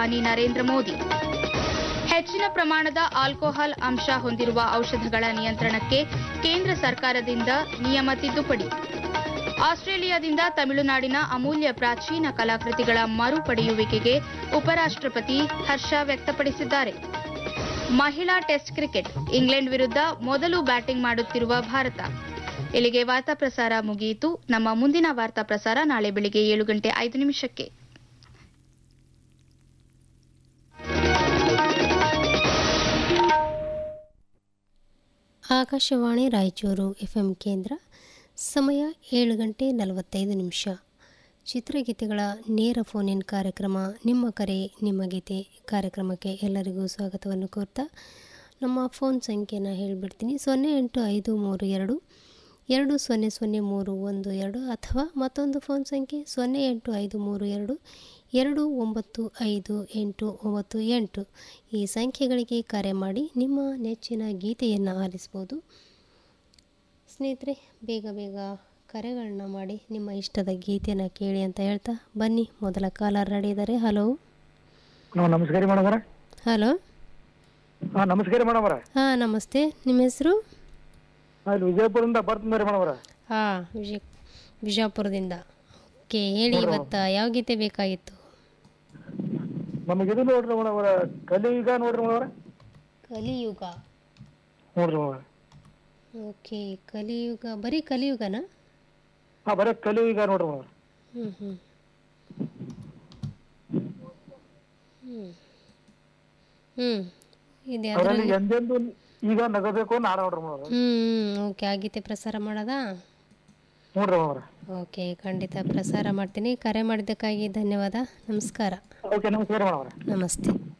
ಪ್ರಧಾನಿ ನರೇಂದ್ರ ಮೋದಿ ಹೆಚ್ಚಿನ ಪ್ರಮಾಣದ ಆಲ್ಕೋಹಾಲ್ ಅಂಶ ಹೊಂದಿರುವ ಔಷಧಗಳ ನಿಯಂತ್ರಣಕ್ಕೆ ಕೇಂದ್ರ ಸರ್ಕಾರದಿಂದ ನಿಯಮ ತಿದ್ದುಪಡಿ ಆಸ್ಟ್ರೇಲಿಯಾದಿಂದ ತಮಿಳುನಾಡಿನ ಅಮೂಲ್ಯ ಪ್ರಾಚೀನ ಕಲಾಕೃತಿಗಳ ಮರುಪಡೆಯುವಿಕೆಗೆ ಉಪರಾಷ್ಟ್ರಪತಿ ಹರ್ಷ ವ್ಯಕ್ತಪಡಿಸಿದ್ದಾರೆ ಮಹಿಳಾ ಟೆಸ್ಟ್ ಕ್ರಿಕೆಟ್ ಇಂಗ್ಲೆಂಡ್ ವಿರುದ್ಧ ಮೊದಲು ಬ್ಯಾಟಿಂಗ್ ಮಾಡುತ್ತಿರುವ ಭಾರತ ಇಲ್ಲಿಗೆ ವಾರ್ತಾ ಪ್ರಸಾರ ಮುಗಿಯಿತು ನಮ್ಮ ಮುಂದಿನ ವಾರ್ತಾ ಪ್ರಸಾರ ನಾಳೆ ಬೆಳಿಗ್ಗೆ ಏಳು ಗಂಟೆ ಐದು ನಿಮಿಷಕ್ಕೆ ಆಕಾಶವಾಣಿ ರಾಯಚೂರು ಎಫ್ಎಂ ಕೇಂದ್ರ ಸಮಯ ಏಳು ಗಂಟೆ ನಲವತ್ತೈದು ನಿಮಿಷ ಚಿತ್ರಗೀತೆಗಳ ನೇರ ಫೋನ್ ಇನ್ ಕಾರ್ಯಕ್ರಮ ನಿಮ್ಮ ಕರೆ ನಿಮ್ಮ ಗೀತೆ ಕಾರ್ಯಕ್ರಮಕ್ಕೆ ಎಲ್ಲರಿಗೂ ಸ್ವಾಗತವನ್ನು ಕೋರ್ತಾ ನಮ್ಮ ಫೋನ್ ಸಂಖ್ಯೆನ ಹೇಳಿಬಿಡ್ತೀನಿ ಸೊನ್ನೆ ಎಂಟು ಐದು ಮೂರು ಎರಡು ಎರಡು ಸೊನ್ನೆ ಸೊನ್ನೆ ಮೂರು ಒಂದು ಎರಡು ಅಥವಾ ಮತ್ತೊಂದು ಫೋನ್ ಸಂಖ್ಯೆ ಸೊನ್ನೆ ಎಂಟು ಐದು ಮೂರು ಎರಡು ಎರಡು ಒಂಬತ್ತು ಐದು ಎಂಟು ಒಂಬತ್ತು ಎಂಟು ಈ ಸಂಖ್ಯೆಗಳಿಗೆ ಕರೆ ಮಾಡಿ ನಿಮ್ಮ ನೆಚ್ಚಿನ ಗೀತೆಯನ್ನು ಆಲಿಸ್ಬೋದು ಸ್ನೇಹಿತರೆ ಬೇಗ ಬೇಗ ಕರೆಗಳನ್ನ ಮಾಡಿ ನಿಮ್ಮ ಇಷ್ಟದ ಗೀತೆಯನ್ನು ಕೇಳಿ ಅಂತ ಹೇಳ್ತಾ ಬನ್ನಿ ಮೊದಲ ಕಾಲರ್ ರೆಡಿ ಇದ್ದಾರೆ ಹಲೋ ನಾವು ನಮಸ್ಕಾರ ಮೇಡಮ್ ಅವರ ಹಲೋ ಹಾಂ ನಮಸ್ಕಾರ ಮೇಡಮ್ ಅವರ ಹಾಂ ನಮಸ್ತೆ ನಿಮ್ಮ ಹೆಸರು ಅಲ್ಲಿ ವಿಜಯಪುರದಿಂದ ಬರ್ತೀನಿ ಮೇಡಮ್ ಅವರ ಹಾಂ ವಿಜಯ ವಿಜಯಪುರದಿಂದ ಓಕೆ ಹೇಳಿ ಇವತ್ತು ಯಾವ ಗೀತೆ ಬೇಕಾಗಿತ್ತು ನಮಗೆ ಇದು ನೋಡ್ರಿ ಮೇಡಮ್ ಅವರ ಕಲಿಯುಗ ನೋಡ್ರಿ ಮೇಡಮ್ ಅವರ ಕಲಿಯುಗ ನೋಡ್ರಿ ಮೇಡಮ್ ಅವರ ಓಕೆ ಕಲಿಯುಗ ಬರೀ ಕಲಿಯುಗನಾ ಹಾಂ ಬರೀ ಕಲಿಯುಗ ನೋಡ್ರಿ ಮೇಡಮ್ ಹ್ಞೂ ಹ್ಞೂ ಹ್ಞೂ ಹ್ಞೂ ಇದೆ ಅದರಲ್ಲಿ ಎಂದೆಂದು ಈಗ ನಗಬೇಕು ನಾಡ ನೋಡ್ರಿ ಮೇಡಮ್ ಅವರ ಹ್ಞೂ ಓಕೆ ಆ ಗೀತೆ ಪ್ರಸಾರ ಮಾಡೋದಾ ನೋಡ್ರಿ ಮೇಡಮ್ ಅವರ ಓಕೆ ಖಂಡಿತ ಪ್ರಸಾರ ಮಾಡ್ತೀನಿ ಕರೆ ಮಾಡಿದ್ದಕ್ಕಾಗಿ ಧನ್ಯವಾದ ನಮಸ್ಕಾರ ಓಕೆ ನಮಸ್ಕಾರ ಮೇಡಮ್ ಅವರ ನಮಸ್ತೆ